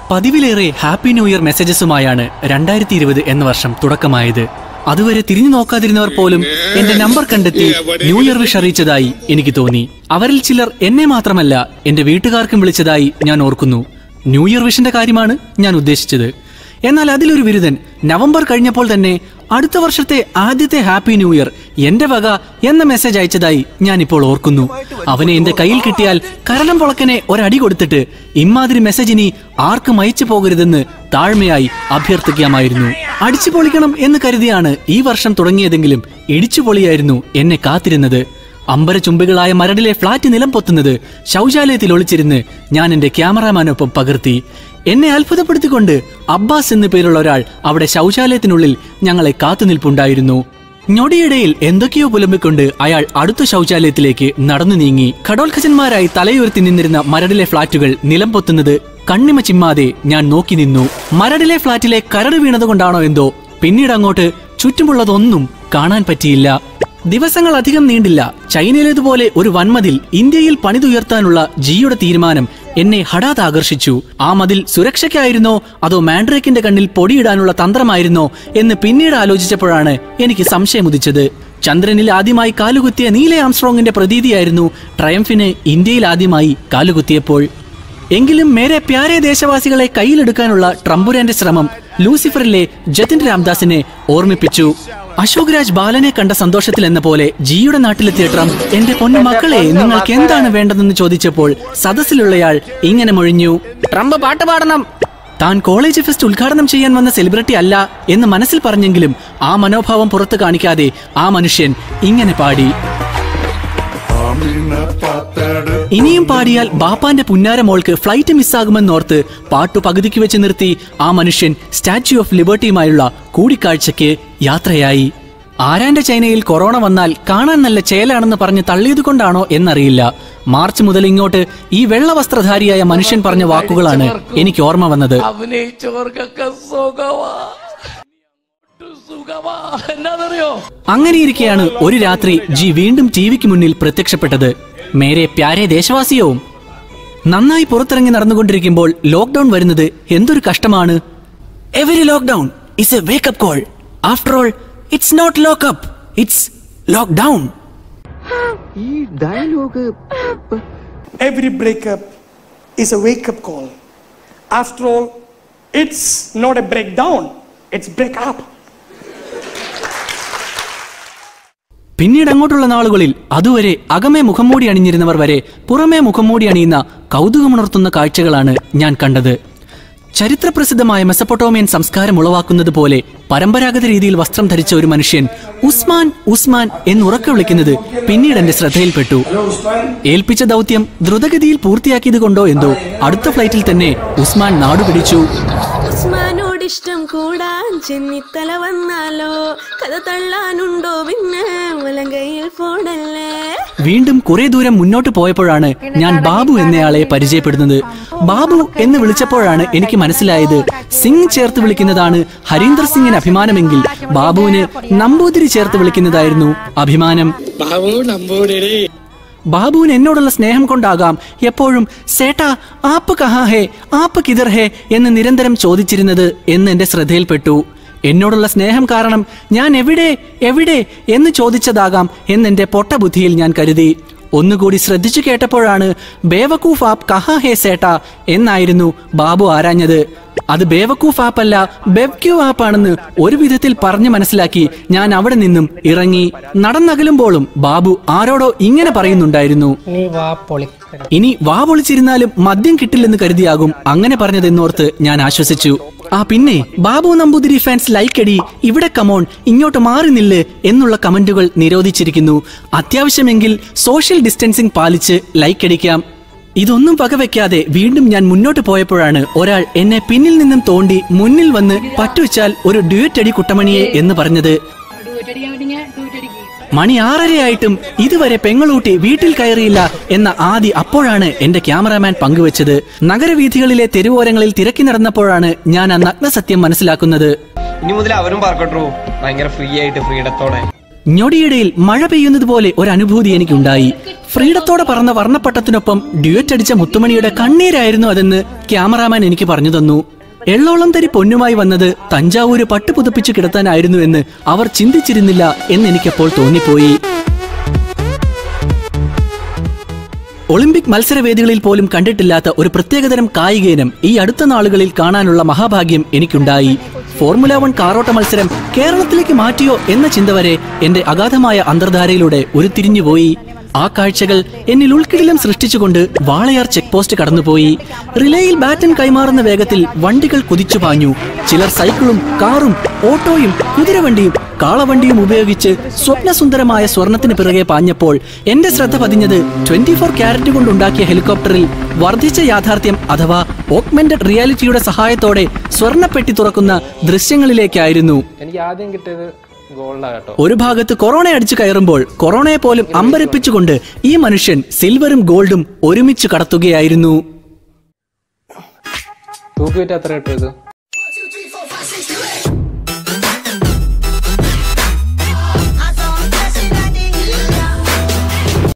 പതിവിലേറെ happy new year മെസ്സേജസുമായാണ് രണ്ടായിരത്തി ഇരുപത് എന്ന വർഷം തുടക്കമായത് അതുവരെ തിരിഞ്ഞു നോക്കാതിരുന്നവർ പോലും എന്റെ നമ്പർ കണ്ടെത്തി ന്യൂ ഇയർ വിഷ് അറിയിച്ചതായി എനിക്ക് തോന്നി അവരിൽ ചിലർ എന്നെ മാത്രമല്ല എന്റെ വീട്ടുകാർക്കും വിളിച്ചതായി ഞാൻ ഓർക്കുന്നു ന്യൂ ഇയർ വിഷിന്റെ കാര്യമാണ് ഞാൻ ഉദ്ദേശിച്ചത് എന്നാൽ അതിലൊരു ബിരുദൻ നവംബർ കഴിഞ്ഞപ്പോൾ തന്നെ അടുത്ത വർഷത്തെ ആദ്യത്തെ ഹാപ്പി ന്യൂ ഇയർ എന്റെ വക എന്ന മെസ്സേജ് അയച്ചതായി ഞാൻ ഇപ്പോൾ ഓർക്കുന്നു അവനെ എന്റെ കയ്യിൽ കിട്ടിയാൽ കരണം പൊളക്കനെ ഒരടി കൊടുത്തിട്ട് ഇമാതിരി മെസ്സേജ് ഇനി ആർക്കും അയച്ചു പോകരുതെന്ന് താഴ്മയായി അഭ്യർത്ഥിക്കാമായിരുന്നു അടിച്ചു പൊളിക്കണം എന്ന് കരുതിയാണ് ഈ വർഷം തുടങ്ങിയതെങ്കിലും ഇടിച്ചു പൊളിയായിരുന്നു എന്നെ കാത്തിരുന്നത് അമ്പരചുംബികളായ മരടിലെ ഫ്ളാറ്റ് നിലം പൊത്തുന്നത് ശൗചാലയത്തിൽ ഒളിച്ചിരുന്ന് ഞാൻ എന്റെ ക്യാമറാമാനൊപ്പം പകർത്തി എന്നെ അത്ഭുതപ്പെടുത്തിക്കൊണ്ട് അബ്ബാസ് എന്നു പേരുള്ള ഒരാൾ അവിടെ ശൗചാലയത്തിനുള്ളിൽ ഞങ്ങളെ കാത്തുനിൽപ്പുണ്ടായിരുന്നു ഞൊടിയിടയിൽ എന്തൊക്കെയോ പുലമ്പിക്കൊണ്ട് അയാൾ അടുത്ത ശൗചാലയത്തിലേക്ക് നടന്നു നീങ്ങി ഖഡോൽഖജന്മാരായി തലയുയർത്തി നിന്നിരുന്ന മരടിലെ ഫ്ളാറ്റുകൾ നിലം പൊത്തുന്നത് കണ്ണിമ ചിമ്മാതെ ഞാൻ നോക്കി നിന്നു മരടിലെ ഫ്ളാറ്റിലെ കരട് വീണതുകൊണ്ടാണോ എന്തോ പിന്നീട് അങ്ങോട്ട് ചുറ്റുമുള്ളതൊന്നും കാണാൻ പറ്റിയില്ല ദിവസങ്ങൾ അധികം നീണ്ടില്ല ചൈനയിലേതുപോലെ ഒരു വൻമതിൽ ഇന്ത്യയിൽ പണിതുയർത്താനുള്ള ജിയുടെ തീരുമാനം എന്നെ ഹഠാത് ആകർഷിച്ചു ആ മതിൽ സുരക്ഷയ്ക്കായിരുന്നോ അതോ മാൻഡ്രേക്കിന്റെ കണ്ണിൽ പൊടിയിടാനുള്ള തന്ത്രമായിരുന്നോ എന്ന് പിന്നീട് ആലോചിച്ചപ്പോഴാണ് എനിക്ക് സംശയമുദിച്ചത് ചന്ദ്രനിൽ ആദ്യമായി കാലുകുത്തിയ നീല ആംസ്ട്രോങ്ങിന്റെ പ്രതീതിയായിരുന്നു ട്രയംഫിന് ഇന്ത്യയിൽ ആദ്യമായി കാലുകുത്തിയപ്പോൾ എങ്കിലും മേരെ പ്യാരെ ദേശവാസികളെ കയ്യിലെടുക്കാനുള്ള ട്രംപുരാന്റെ ശ്രമം ലൂസിഫറിലെ ജതിൻ രാംദാസിനെ ഓർമ്മിപ്പിച്ചു അശോക് രാജ് ബാലനെ കണ്ട സന്തോഷത്തിൽ എന്ന പോലെ ജിയുടെ നാട്ടിലെത്തിയ ട്രംപ് എന്റെ പൊന്നു മക്കളെ നിങ്ങൾക്ക് എന്താണ് വേണ്ടതെന്ന് ചോദിച്ചപ്പോൾ സദസ്സിലുള്ളയാൾ ഇങ്ങനെ മൊഴിഞ്ഞു ട്രംപ് പാട്ട് പാടണം താൻ കോളേജ് ഫെസ്റ്റ് ഉദ്ഘാടനം ചെയ്യാൻ വന്ന സെലിബ്രിറ്റി അല്ല എന്ന് മനസ്സിൽ പറഞ്ഞെങ്കിലും ആ മനോഭാവം പുറത്തു കാണിക്കാതെ ആ മനുഷ്യൻ ഇങ്ങനെ പാടി ഇനിയും പാടിയാൽ ബാപ്പാന്റെ പുന്നാര മോൾക്ക് ഫ്ലൈറ്റ് മിസ്സാകുമെന്നോർത്ത് പാട്ടു പകുതിക്ക് വെച്ച് നിർത്തി ആ മനുഷ്യൻ സ്റ്റാച്യു ഓഫ് ലിബർട്ടിയുമായുള്ള കൂടിക്കാഴ്ചയ്ക്ക് യാത്രയായി ആരാന്റെ ചൈനയിൽ കൊറോണ വന്നാൽ കാണാൻ നല്ല ചേലാണെന്ന് പറഞ്ഞ് തള്ളിയത് കൊണ്ടാണോ എന്നറിയില്ല മാർച്ച് മുതൽ ഇങ്ങോട്ട് ഈ വെള്ള വസ്ത്രധാരിയായ മനുഷ്യൻ പറഞ്ഞ വാക്കുകളാണ് എനിക്ക് ഓർമ്മ വന്നത് അഭിനയിച്ചവർക്കൊക്കെ സുഖമാ സുഖമാ എന്നാന്നറിയോ അങ്ങനെയിരിക്കെയാണ് ഒരു രാത്രി ജി വീണ്ടും ടി വിക്ക് മുന്നിൽ പ്രത്യക്ഷപ്പെട്ടത് മേരെ പ്യാരെ ദേശവാസിയവും നന്നായി പുറത്തിറങ്ങി നടന്നുകൊണ്ടിരിക്കുമ്പോൾ ലോക്ക്ഡൌൺ വരുന്നത് എന്തൊരു കഷ്ടമാണ് every lockdown is a wake up call after all it's not lockup it's lockdown ഈ dialogue Every breakup is a wake up call. After all, it's not a breakdown, it's break up. പിന്നീട് അങ്ങോട്ടുള്ള നാളുകളിൽ അതുവരെ അകമേ മുഖംമൂടി അണിഞ്ഞിരുന്നവർ വരെ പുറമേ മുഖംമൂടി അണിയുന്ന കൗതുകമുണർത്തുന്ന കാഴ്ചകളാണ് ഞാൻ കണ്ടത് ചരിത്രപ്രസിദ്ധമായ മെസപ്പൊട്ടോമിയൻ സംസ്കാരം ഉളവാക്കുന്നത് പോലെ പരമ്പരാഗത രീതിയിൽ വസ്ത്രം ധരിച്ച ഒരു മനുഷ്യൻ ഉസ്മാൻ ഉസ്മാൻ എന്ന് ഉറക്കെ വിളിക്കുന്നത് പിന്നീട് എന്റെ ശ്രദ്ധയിൽപ്പെട്ടു ഏൽപ്പിച്ച ദൗത്യം ദ്രുതഗതിയിൽ പൂർത്തിയാക്കിയത് കൊണ്ടോ എന്തോ അടുത്ത ഫ്ലൈറ്റിൽ തന്നെ ഉസ്മാൻ നാടുപിടിച്ചു ഉസ്മാനോടിഷ്ടം കൂടാൻ ചെന്നിത്തല വന്നാലോ കഥ തള്ളാനുണ്ടോ പിന്നെ മുലങ്കയിൽ ഫോണല്ലേ വീണ്ടും കുറെ ദൂരം മുന്നോട്ട് പോയപ്പോഴാണ് ഞാൻ ബാബു എന്നയാളെ പരിചയപ്പെടുന്നത് ബാബു എന്ന് വിളിച്ചപ്പോഴാണ് എനിക്ക് മനസ്സിലായത് സിംഗ് ചേർത്ത് വിളിക്കുന്നതാണ് ഹരീന്ദർ സിംഗിന് അഭിമാനമെങ്കിൽ ബാബുവിന് നമ്പൂതിരി ചേർത്ത് വിളിക്കുന്നതായിരുന്നു അഭിമാനം ബാബുവിന് എന്നോടുള്ള സ്നേഹം കൊണ്ടാകാം എപ്പോഴും സേട്ടാ ആപ്പ് കഹാ ഹേ ആപ്പ് കിതർ ഹേ എന്ന് നിരന്തരം ചോദിച്ചിരുന്നത് എന്ന് എന്റെ ശ്രദ്ധയിൽപ്പെട്ടു എന്നോടുള്ള സ്നേഹം കാരണം ഞാൻ എവിടെ എവിടെ എന്ന് ചോദിച്ചതാകാം എന്നെന്റെ പൊട്ട ബുദ്ധിയിൽ ഞാൻ കരുതി ഒന്നുകൂടി ശ്രദ്ധിച്ചു കേട്ടപ്പോഴാണ് ബേവക്കൂഫ് ആപ്പ് കഹാ ഹേ സേട്ടാ എന്നായിരുന്നു ബാബു ആരാഞ്ഞത് അത് ബേവക്കൂഫ് ആപ്പ് അല്ല ബെബ്ക്യൂ ആപ്പ് ആണെന്ന് ഒരു വിധത്തിൽ പറഞ്ഞു മനസ്സിലാക്കി ഞാൻ അവിടെ നിന്നും ഇറങ്ങി നടന്നകലുമ്പോഴും ബാബു ആരോടോ ഇങ്ങനെ പറയുന്നുണ്ടായിരുന്നു ഇനി വാ പൊളിച്ചിരുന്നാലും മദ്യം കിട്ടില്ലെന്ന് കരുതിയാകും അങ്ങനെ പറഞ്ഞതെന്നോർത്ത് ഞാൻ ആശ്വസിച്ചു ആ പിന്നെ ബാബു നമ്പൂതിരി ഫാൻസ് ലൈക്ക് അടി ഇവിടെ കമോൺ ഇങ്ങോട്ട് മാറി നില്ല് എന്നുള്ള കമന്റുകൾ നിരോധിച്ചിരിക്കുന്നു അത്യാവശ്യമെങ്കിൽ സോഷ്യൽ ഡിസ്റ്റൻസിംഗ് പാലിച്ച് ലൈക്ക് അടിക്കാം ഇതൊന്നും വകവെക്കാതെ വീണ്ടും ഞാൻ മുന്നോട്ട് പോയപ്പോഴാണ് ഒരാൾ എന്നെ പിന്നിൽ നിന്നും തോണ്ടി മുന്നിൽ വന്ന് പറ്റുവച്ചാൽ ഒരു ഡ്യൂറ്റ് അടി കുട്ടമണിയെ എന്ന് പറഞ്ഞത് മണി ആറരയായിട്ടും ഇതുവരെ പെങ്ങളൂട്ടി വീട്ടിൽ കയറിയില്ല എന്ന ആദി അപ്പോഴാണ് എന്റെ ക്യാമറാമാൻ പങ്കുവച്ചത് നഗരവീഥികളിലെ തെരുവോരങ്ങളിൽ തിരക്കി നടന്നപ്പോഴാണ് ഞാൻ ആ നഗ്ന സത്യം മനസ്സിലാക്കുന്നത് ഇനി മുതൽ അവരും പറക്കട്ടു ഭയങ്കര ഫ്രീ ആയിട്ട് ഫ്രീഡത്തോടെ ഞൊടിയിടയിൽ മഴ പെയ്യുന്നത് പോലെ ഒരു അനുഭൂതി എനിക്കുണ്ടായി ഫ്രീഡത്തോടെ പറന്ന വർണ്ണപ്പട്ടത്തിനൊപ്പം ഡ്യുവറ്റ് അടിച്ച മുത്തുമണിയുടെ കണ്ണീരായിരുന്നു അതെന്ന് ക്യാമറാമാൻ എനിക്ക് പറഞ്ഞു തന്നു എള്ളോളം തരി പൊന്നുമായി വന്നത് തഞ്ചാവൂര് പട്ട് പുതുപ്പിച്ച് കിടത്താനായിരുന്നു എന്ന് അവർ ചിന്തിച്ചിരുന്നില്ല എന്ന് എനിക്കപ്പോൾ തോന്നിപ്പോയി ഒളിമ്പിക് മത്സരവേദികളിൽ പോലും കണ്ടിട്ടില്ലാത്ത ഒരു പ്രത്യേകതരം കായികയിനം ഈ അടുത്ത നാളുകളിൽ കാണാനുള്ള മഹാഭാഗ്യം എനിക്കുണ്ടായി ഫോർമുല വൺ കാറോട്ട മത്സരം കേരളത്തിലേക്ക് മാറ്റിയോ എന്ന ചിന്ത വരെ എന്റെ അഗാധമായ അന്തർധാരയിലൂടെ ഉരുത്തിരിഞ്ഞുപോയി ആ കാഴ്ചകൾ എന്നിൽ ഉൾക്കിടിലം സൃഷ്ടിച്ചുകൊണ്ട് വാളയാർ ചെക്ക് പോസ്റ്റ് കടന്നുപോയി റിലേയിൽ ബാറ്റൻ കൈമാറുന്ന വേഗത്തിൽ വണ്ടികൾ കുതിച്ചു പാഞ്ഞു ചിലർ സൈക്കിളും കാറും ഓട്ടോയും കുതിരവണ്ടിയും കാളവണ്ടിയും ഉപയോഗിച്ച് സ്വപ്നസുന്ദരമായ സ്വർണത്തിന് പിറകെ പാഞ്ഞപ്പോൾ എന്റെ ശ്രദ്ധ പതിഞ്ഞത് ട്വന്റി ഫോർ ക്യാരറ്റ് കൊണ്ടുണ്ടാക്കിയ ഹെലികോപ്റ്ററിൽ വർദ്ധിച്ച യാഥാർത്ഥ്യം അഥവാ ഓഗ്മെന്റഡ് റിയാലിറ്റിയുടെ സഹായത്തോടെ സ്വർണ്ണപ്പെട്ടി തുറക്കുന്ന ദൃശ്യങ്ങളിലേക്കായിരുന്നു എനിക്ക് ആദ്യം കിട്ടിയത് ഗോൾഡാ കേട്ടോ ഒരു ഭാഗത്ത് കൊറോണ അടിച്ചു കയറുമ്പോൾ കൊറോണയെ പോലും അമ്പരപ്പിച്ചുകൊണ്ട് ഈ മനുഷ്യൻ സിൽവറും ഗോൾഡും ഒരുമിച്ച് കടത്തുകയായിരുന്നു തൂക്കിയിട്ട് എത്ര കിട്ടും ഇത്